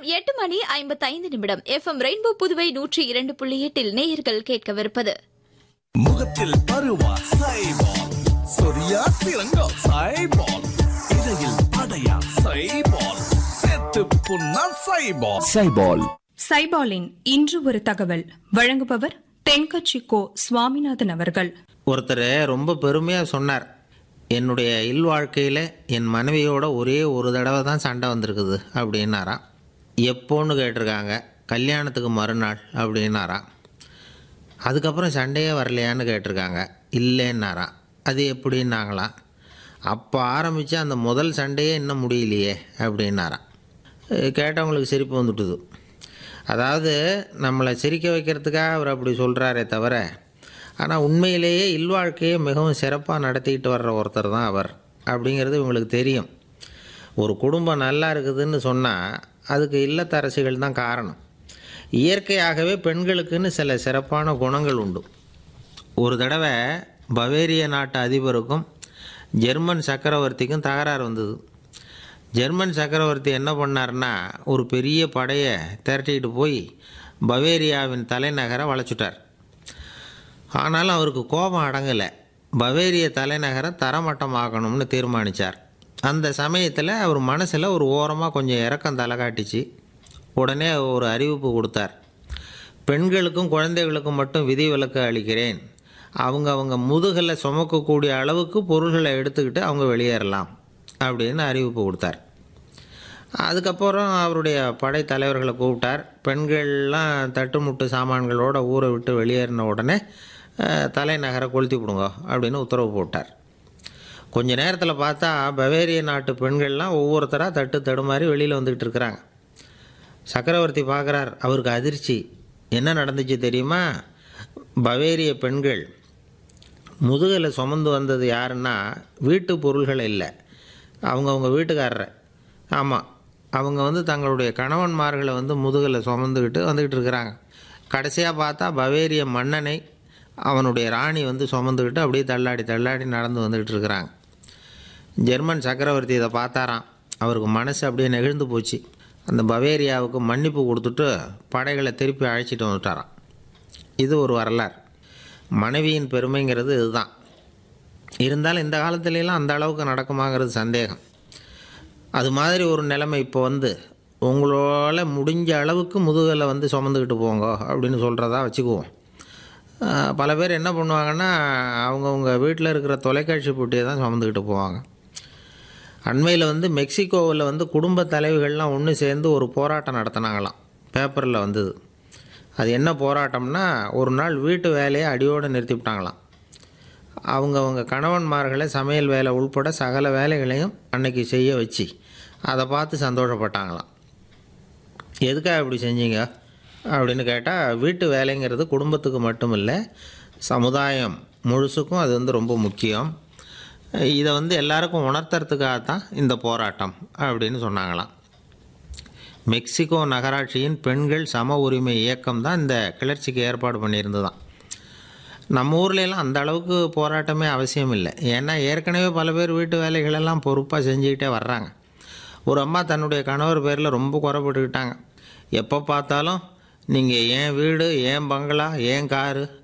எட்டு மணி ஐம்பத்தைந்து நிமிடம் எஃப்எம் ரெயின்போ புதுவை நூற்றி இரண்டு புள்ளி எட்டில் நேயர்கள் கேட்கவிருப்பது முகத்தில் பருவா சைபால் சொரியா சிறங்கோ சைபால் இடையில் படையா சைபால் செத்து புண்ணா சைபால் சைபால் சைபாலின் இன்று ஒரு தகவல் வழங்குபவர் தென்கட்சி கோ சுவாமிநாதன் அவர்கள் ஒருத்தர் ரொம்ப பெருமையாக சொன்னார் என்னுடைய இல்வாழ்க்கையில் என் மனைவியோட ஒரே ஒரு தடவை தான் சண்டை வந்திருக்குது அப்படின்னாராம் எப்போன்னு கேட்டிருக்காங்க கல்யாணத்துக்கு மறுநாள் அப்படின்னாராம் அதுக்கப்புறம் சண்டையே வரலையான்னு கேட்டிருக்காங்க இல்லைன்னாராம் அது எப்படின்னாங்களாம் அப்போ ஆரம்பித்த அந்த முதல் சண்டையே இன்னும் முடியலையே அப்படின்னாராம் அஹ் கேட்டவங்களுக்கு சிரிப்பு வந்துட்டுது அதாவது நம்மளை சிரிக்க வைக்கிறதுக்காக அவர் அப்படி சொல்கிறாரே தவிர ஆனால் உண்மையிலேயே இல்வாழ்க்கையை மிகவும் சிறப்பாக நடத்திக்கிட்டு வர்ற ஒருத்தர் தான் அவர் அப்படிங்கிறது இவங்களுக்கு தெரியும் ஒரு குடும்பம் நல்லா இருக்குதுன்னு சொன்னால் அதுக்கு இல்லத்தரசிகள் தான் காரணம் இயற்கையாகவே பெண்களுக்குன்னு சில சிறப்பான குணங்கள் உண்டு ஒரு தடவை பவேரிய நாட்டு அதிபருக்கும் ஜெர்மன் சக்கரவர்த்திக்கும் தகராறு வந்தது ஜெர்மன் சக்கரவர்த்தி என்ன பண்ணார்னா ஒரு பெரிய படையை திரட்டிக்கிட்டு போய் பவேரியாவின் தலைநகரை வளைச்சுட்டார் ஆனாலும் அவருக்கு கோபம் அடங்கலை பவேரிய தலைநகரை தரமட்டமாக்கணும்னு தீர்மானித்தார் அந்த சமயத்தில் அவர் மனசில் ஒரு ஓரமாக கொஞ்சம் இறக்கம் தலை காட்டிச்சு உடனே ஒரு அறிவிப்பு கொடுத்தார் பெண்களுக்கும் குழந்தைகளுக்கும் மட்டும் விதிவிலக்கு அளிக்கிறேன் அவங்க அவங்க முதுகில் சுமக்கக்கூடிய அளவுக்கு பொருள்களை எடுத்துக்கிட்டு அவங்க வெளியேறலாம் அப்படின்னு அறிவிப்பு கொடுத்தார் அதுக்கப்புறம் அவருடைய படை தலைவர்களை கூப்பிட்டார் பெண்கள்லாம் தட்டுமுட்டு சாமான்களோட ஊரை விட்டு வெளியேறின உடனே அஹ், தலைநகரை கொளுத்தி விடுங்க அப்படின்னு உத்தரவு போட்டார் கொஞ்ச நேரத்தில் பார்த்தா பவேரிய நாட்டு பெண்கள்லாம் ஒவ்வொருத்தராக தட்டு தடுமாறி வெளியில் வந்துக்கிட்டு இருக்கிறாங்க சக்கரவர்த்தி பார்க்குறார் அவருக்கு அதிர்ச்சி என்ன நடந்துச்சு தெரியுமா பவேரிய பெண்கள் முதுகில் சுமந்து வந்தது யாருன்னா வீட்டு பொருள்கள் இல்லை அவங்கவுங்க வீட்டுக்காரரை ஆமாம் அவங்க வந்து தங்களுடைய கணவன்மார்களை வந்து முதுகில் சுமந்துக்கிட்டு வந்துக்கிட்டு இருக்கிறாங்க கடைசியாக பார்த்தா பவேரிய மன்னனை அவனுடைய ராணி வந்து சுமந்துக்கிட்டு அப்படியே தள்ளாடி தள்ளாடி நடந்து வந்துக்கிட்டு இருக்கிறாங்க ஜெர்மன் சக்கரவர்த்தி இதை பார்த்தாராம் அவருக்கு மனசு அப்படியே நெகிழ்ந்து போச்சு அந்த பவேரியாவுக்கு மன்னிப்பு கொடுத்துட்டு படைகளை திருப்பி அழைச்சிட்டு வந்துட்டாராம் இது ஒரு வரலாறு மனைவியின் பெருமைங்கிறது இதுதான் இருந்தாலும் இந்த காலத்துலலாம் அந்த அளவுக்கு நடக்குமாங்கிறது சந்தேகம் அது மாதிரி ஒரு நிலைமை இப்போ வந்து உங்களால் முடிஞ்ச அளவுக்கு முதுகில் வந்து சுமந்துக்கிட்டு போங்க அப்படின்னு சொல்கிறதா வச்சுக்குவோம் ஆஹ் பல பேர் என்ன பண்ணுவாங்கன்னா அவங்கவுங்க வீட்டில் இருக்கிற தொலைக்காட்சி போட்டியை தான் சுமந்துக்கிட்டு போவாங்க அண்மையில் வந்து மெக்சிகோவில் வந்து குடும்ப தலைவிகள்லாம் ஒன்று சேர்ந்து ஒரு போராட்டம் நடத்தினாங்களாம் பேப்பரில் வந்தது அது என்ன போராட்டம்னா ஒரு நாள் வீட்டு வேலையை அடியோடு நிறுத்திவிட்டாங்களாம் அவங்கவங்க கணவன்மார்களை சமையல் வேலை உள்பட சகல வேலைகளையும் அன்னைக்கு செய்ய வச்சு அதை பார்த்து சந்தோஷப்பட்டாங்களாம் எதுக்காக இப்படி செஞ்சீங்க அப்படின்னு கேட்டால் வீட்டு வேலைங்கிறது குடும்பத்துக்கு மட்டும் இல்லை சமுதாயம் முழுசுக்கும் அது வந்து ரொம்ப முக்கியம் இதை வந்து எல்லாருக்கும் உணர்த்துறதுக்காக தான் இந்த போராட்டம் அப்படின்னு சொன்னாங்களாம் மெக்சிகோ நகராட்சியின் பெண்கள் சம உரிமை இயக்கம் தான் இந்த கிளர்ச்சிக்கு ஏற்பாடு பண்ணியிருந்ததாம் நம்ம ஊர்ல எல்லாம் அந்த அளவுக்கு போராட்டமே அவசியம் இல்லை ஏன்னா ஏற்கனவே பல பேர் வீட்டு வேலைகளெல்லாம் பொறுப்பாக செஞ்சுக்கிட்டே வர்றாங்க ஒரு அம்மா தன்னுடைய கணவர் பேரில் ரொம்ப குறைபட்டுக்கிட்டாங்க எப்போ பார்த்தாலும் நீங்கள் ஏன் வீடு ஏன் பங்களா ஏன் காரு